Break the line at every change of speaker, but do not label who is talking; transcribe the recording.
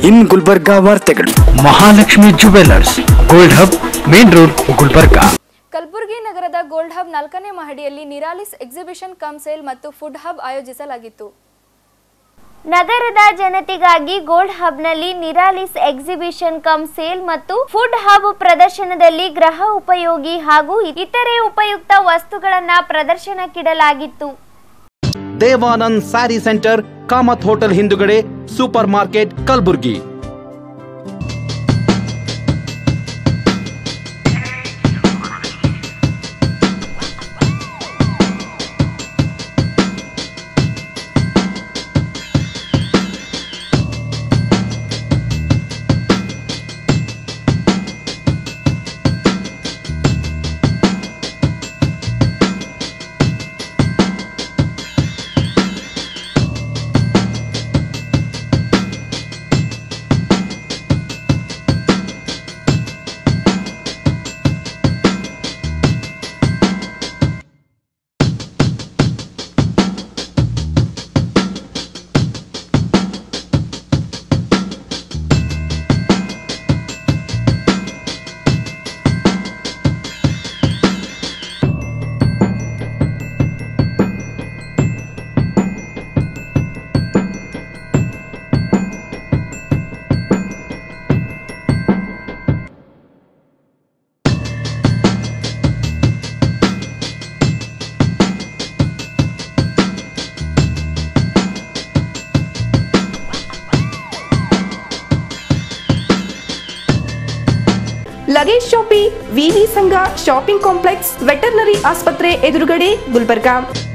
ಇನ್ ಗುಲ್ಬರ್ಗಾ ವಾರ್ತೆಗಳು
Mahalakshmi jewellers gold hub main road Gulbarga
Kalaburagi ನಗರದ gold hub ನಾಲ್ಕನೇ ಮಹಡಿಯಲ್ಲಿ ನಿರಾಲಿಸ್ ಎಕ್ಸಿಬಿಷನ್ ಕಮ್ ಸೇಲ್ ಮತ್ತು ಫುಡ್ ಹಬ್ ಆಯೋಜಿಸಲಾಗಿತ್ತು
ನಗರದ ಜನತೆಗಾಗಿ ಗೋಲ್ಡ್ ಹಬ್ನಲ್ಲಿ ನಿರಾಲಿಸ್ ಎಕ್ಸಿಬಿಷನ್ ಕಮ್ ಸೇಲ್ ಮತ್ತು ಫುಡ್ ಹಬ್ ಪ್ರದರ್ಶನದಲ್ಲಿ ಗೃಹ ಉಪಯೋಗಿ ಹಾಗೂ ಇತರೆ ಉಪಯುಕ್ತ ವಸ್ತುಗಳನ್ನ ಪ್ರದರ್ಶನಕ್ಕಿಡಲಾಗಿತ್ತು
Devanand sari centre Kamath hotel ಹಿಂದುಗಡೆ super market Kalaburgi
luggage shoppe VV Sangha shopping complex veterinary ಆಸ್ಪತ್ರೆ ಎದುರುಗಡೆ ಗುಲ್ಬರ್ಗಾ